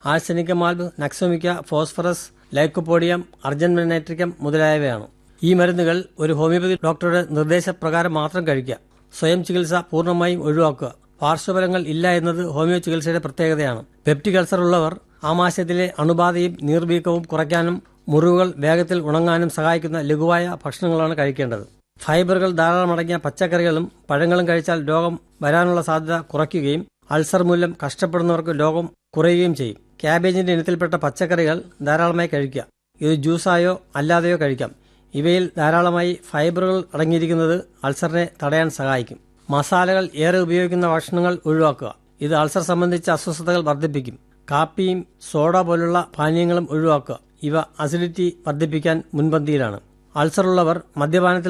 ആഴ്സനിക്കമാൽബ് നക്സോമിക്ക phosphorus lycopodium അർജന്റനൈട്രിക്കം മുതലായവയാണ് ഈ മരുന്നുകൾ ഒരു ഹോമിയോപ്പതി ഡോക്ടറുടെ നിർദ്ദേശപ്രകാരം മാത്രം കഴിക്കുക സ്വയം ചികിത്സ പൂർണ്ണമായും ഒഴിവാക്കുക പാർശ്വഫലങ്ങൾ ഇല്ല എന്നത് ഹോമിയോ ചികിത്സയുടെ പ്രത്യേകതയാണ് പെപ്റ്റിക് അൾസർ ഉള്ളവർ ആമാശയത്തിലെ അണുബാധയും നീർവീക്കവും കുറയ്ക്കാനും മുറിവുകൾ വേഗത്തിൽ ഉണങ്ങാനും സഹായിക്കുന്ന ലഘുവായ ഭക്ഷണങ്ങളാണ് കഴിക്കേണ്ടത് ഫൈബറുകൾ ധാരാളം അടങ്ങിയ പച്ചക്കറികളും പഴങ്ങളും കഴിച്ചാൽ രോഗം വരാനുള്ള സാധ്യത കുറയ്ക്കുകയും അൾസർ മൂലം കഷ്ടപ്പെടുന്നവർക്ക് രോഗം കുറയുകയും ചെയ്യും ക്യാബേജിന്റെ ഇനത്തിൽപ്പെട്ട പച്ചക്കറികൾ ധാരാളമായി കഴിക്കുക ഇത് ജ്യൂസായോ അല്ലാതെയോ കഴിക്കാം ഇവയിൽ ധാരാളമായി ഫൈബറുകൾ അടങ്ങിയിരിക്കുന്നത് അൾസറിനെ തടയാൻ സഹായിക്കും മസാലകൾ ഏറെ ഉപയോഗിക്കുന്ന ഭക്ഷണങ്ങൾ ഒഴിവാക്കുക ഇത് അൾസർ സംബന്ധിച്ച അസ്വസ്ഥതകൾ വർദ്ധിപ്പിക്കും കാപ്പിയും സോഡ പോലുള്ള പാനീയങ്ങളും ഒഴിവാക്കുക ഇവ അസിഡിറ്റി വർദ്ധിപ്പിക്കാൻ മുൻപന്തിയിലാണ് അൾസറുള്ളവർ മദ്യപാനത്തിൽ